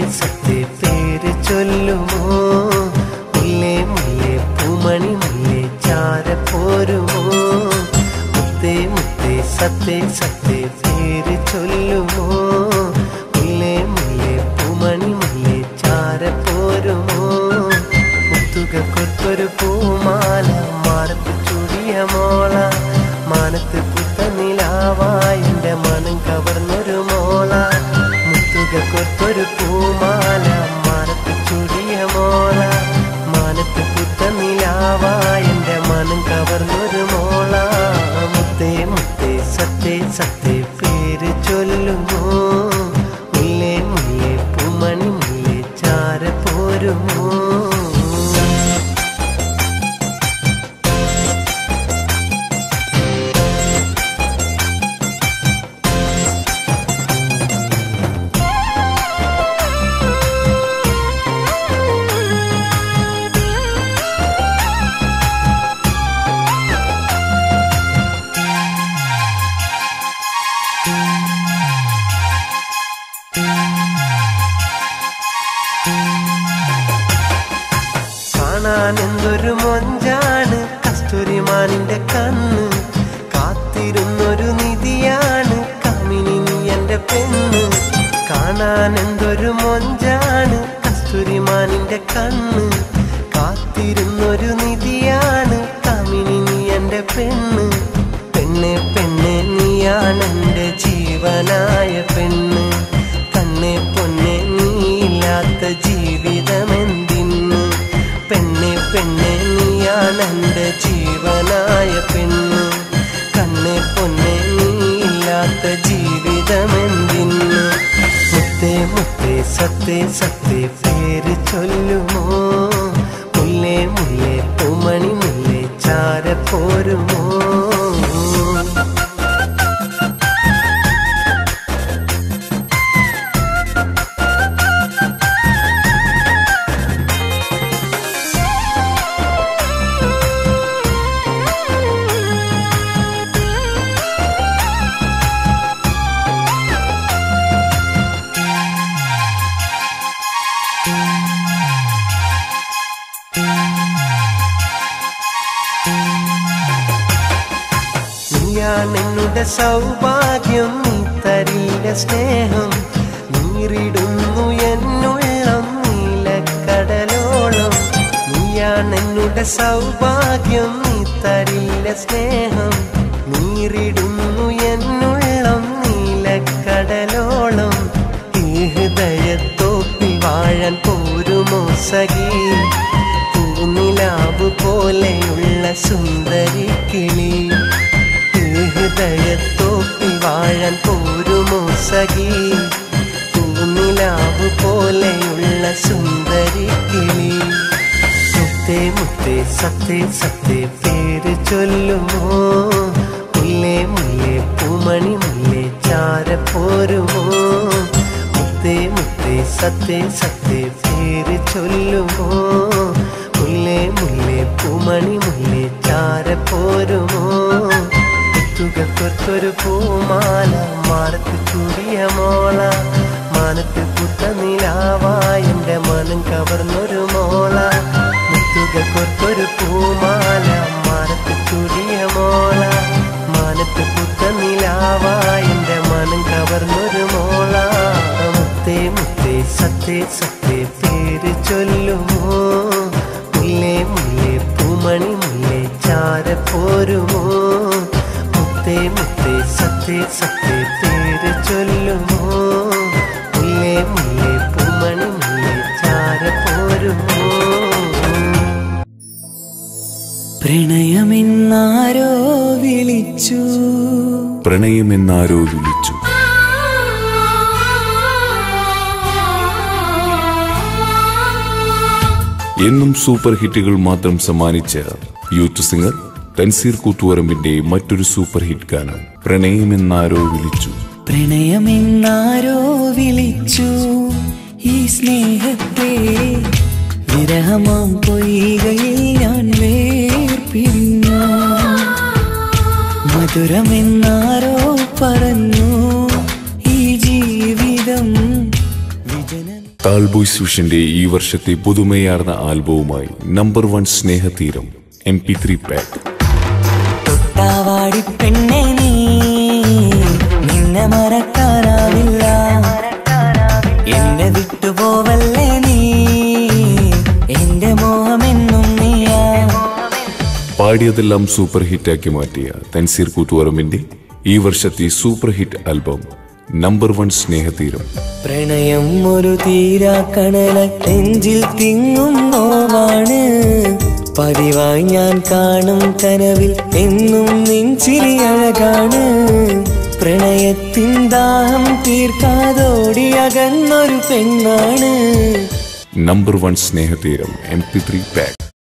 സത്യ പേര് ചൊല്ലുമോ മുല്ലേ മുല്ലേ പൂമണി മുല്ലേ ചാര പോരുമോ മുത്തേ മുത്തേ സത്യ സത്യ പേര് ചൊല്ലുമോ മുല്ലേ മുല്ലേ പൂമണി മുല്ലേ ചാര പോരുമോ മുത്തുക കൊത്തൊരു പൂമാല മാറത്ത് ചുടിയ മോള മാനത്ത് പുത്ത നിലാവായി എൻ്റെ മനം കവർന്നൊരു മോള മുത്തുക കൊത്തൊരു പൂമാല മാനത്ത് ചുടിയ മോള മാനത്ത് പുത്ത നിലാവായി എൻ്റെ മനം കവർന്നൊരു മോള മുത്തേ മുത്തേ സത്തേ സത്തേ പേര് ചൊല്ലുമോ മുല്ലേ മുല്ലേ പൂമണി മുല്ലേ ചാര പോരുമോ കാണാൻ എന്തൊരു മൊഞ്ചാണ് കസ്തൂരിമാനിന്റെ കണ്ണ് കാത്തിരുന്നൊരു നിധിയാണ് കാമിനി നീ എന്റെ പെണ്ണ് കാണാൻ എന്തൊരു മൊഞ്ചാണ് കസ്തൂരിമാനിന്റെ കണ്ണ് കാത്തിരുന്നൊരു നിധിയാണ് കാമിനി നീ എന്റെ പെണ്ണ് പെണ്ണ് പെണ്ണ് നീയാണ് എന്റെ ജീവനായ പെണ്ണ് കണ്ണെ പൊന്നെ നീയില്ലാത്ത ജീവിതമെന്തിന്ന് പെണ്ണെ പെണ്ണെ നീയാണ് എൻ്റെ ജീവനായ പെണ്ണ് കണ്ണെ പൊന്നെ നീയില്ലാത്ത ജീവിതമെന്തിന്ന് മുത്തേ മുത്തേ സത്തേ സത്തേ പേര് ചൊല്ലുമോ മുല്ലേ മുല്ലേ പൂമണി മുല്ലേ ചാര പോരുമോ നീയാണ് എന്നുടെ സൗഭാഗ്യം നീ തരില്ല സ്നേഹം നീറിടുന്നു എന്നുള്ളം നീലക്കടലോളം നീയാണ് എന്നുടെ സൗഭാഗ്യം നീ തരില്ല സ്നേഹം നീറിടുന്നു എന്നുള്ളം നീലക്കടലോളം ഈ ഹൃദയത്തോപ്പിൽ വാഴാൻ പോരുമോ സഖി പൂനിലാവ് പോലെയുള്ള സുന്ദരി കിളി ഈ ഹൃദയത്തോപ്പിൽ വാഴാൻ പോരുമോ സഖി പൂനിലാവ് പോലെയുള്ള സുന്ദരി കിളി മുത്തേ മുത്തേ സത്തേ സത്തേ പേര് ചൊല്ലുമോ മുല്ലേ മുല്ലേ പൂമണി മുല്ലേ ചാര പോരുമോ മുത്തേ മുത്തേ സത്തേ സത്തേ പേര് ചൊല്ലുമോ മുല്ലേ മുല്ലേ പൂമണി മുല്ലേ ചാര പോരുമോ എത്തുക കൊത്തൊരു പൂമാല മാറത്ത് ചൂടിയ മോള മാനത്ത് പുത്ത നിലാവായ എൻ്റെ മനം കവർന്നൊരു മോള മുത്തുക കൊത്തൊരു പൂമാല മാനത്ത് ചൂടിയ മോള മാനത്ത് പുത്ത നിലാവായ എൻ്റെ മനം കവർന്നൊരു മോള മുത്തേ മുത്തേ സത്തേ സത്തേ പേര് ചൊല്ലുമോ മുല്ലേ മുല്ലേ പൂമണി മുല്ലേ ചാര പോരുമോ മുത്തേ മുത്തേ സത്തേ സത്തേ പേര് ചൊല്ലുമോ മുല്ലേ മുല്ലേ പൂമണി മുല്ലേ ചാര പോരുമോ പ്രണയമെന്നാരോ വിളിച്ചു പ്രണയമെന്നാരോ വിളിച്ചു എന്നും സൂപ്പർ ഹിറ്റുകൾ മാത്രം സമ്മാനിച്ച യൂത്ത് സിംഗർ തൻസീർ കൂത്തുവരമ്പിന്റെ മറ്റൊരു സൂപ്പർ ഹിറ്റ് ഗാനം പ്രണയമെന്നാരോ വിളിച്ചു പ്രണയമെന്നാരോ വിളിച്ചു ഈ സ്നേഹത്തെ വിരഹമാം പൊയ്കയിൽ ഞാൻ വേർപിരിഞ്ഞു മധുരമെന്നാരോ പറഞ്ഞു ഈ ജീവിതം വിജനം കാൾബോയ്സ് വിഷന്റെ ഈ വർഷത്തെ പുതുമയാർന്ന ആൽബവുമായി number one Snehatheeram M P three pack തൊട്ടാവാടി പെണ്ണെ നീ നിന്നെ മറക്കാനാവില്ല എന്നെ വിട്ടുപോവല്ലേ നീ എന്റെ മോഹമെന്നും നീയാ പാടിയതെല്ലാം സൂപ്പർ ഹിറ്റാക്കി മാറ്റിയ തൻസീർ കൂത്തുപറമ്പിന്റെ ഈ വർഷത്തെ super hit album number one Snehatheeram പ്രണയം ഒരു തീരാ കണല നെഞ്ചിൽ തിങ്ങും നോവാണ് പതിവായി ഞാൻ കാണും കനവിൽ എന്നും നെഞ്ചിരി അഴകാണ് പ്രണയത്തിൻ ദാഹം തീർക്കാതോടി അകന്നൊരു പെണ്ണാണ് number one Snehatheeram M P three pack